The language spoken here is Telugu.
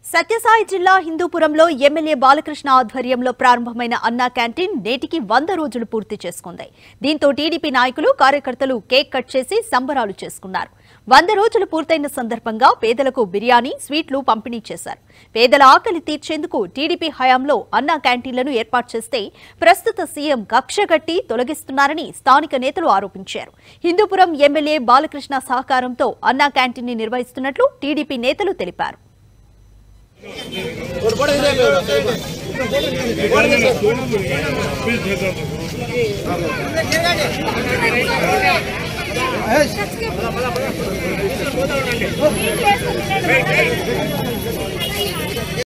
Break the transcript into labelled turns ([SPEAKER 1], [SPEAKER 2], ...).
[SPEAKER 1] సత్యసాయి జిల్లా హిందూపురంలో ఎమ్మెల్యే బాలకృష్ణ ఆధ్వర్యంలో ప్రారంభమైన అన్నా క్యాంటీన్ నేటికి వంద రోజులు పూర్తి చేసుకుంది దీంతో టీడీపీ నాయకులు కార్యకర్తలు కేక్ కట్ చేసి సంబరాలు చేసుకున్నారు వంద రోజులు పూర్తయిన సందర్భంగా పేదలకు బిర్యానీ స్వీట్లు పంపిణీ చేశారు పేదల ఆకలి తీర్చేందుకు టీడీపీ హయాంలో అన్నా క్యాంటీన్లను ఏర్పాటు చేస్తే ప్రస్తుత సీఎం కక్షగట్టి తొలగిస్తున్నారని స్థానిక నేతలు ఆరోపించారు హిందూపురం ఎమ్మెల్యే బాలకృష్ణ సహకారంతో అన్నా క్యాంటీన్ ని నిర్వహిస్తున్నట్లు టీడీపీ నేతలు తెలిపారు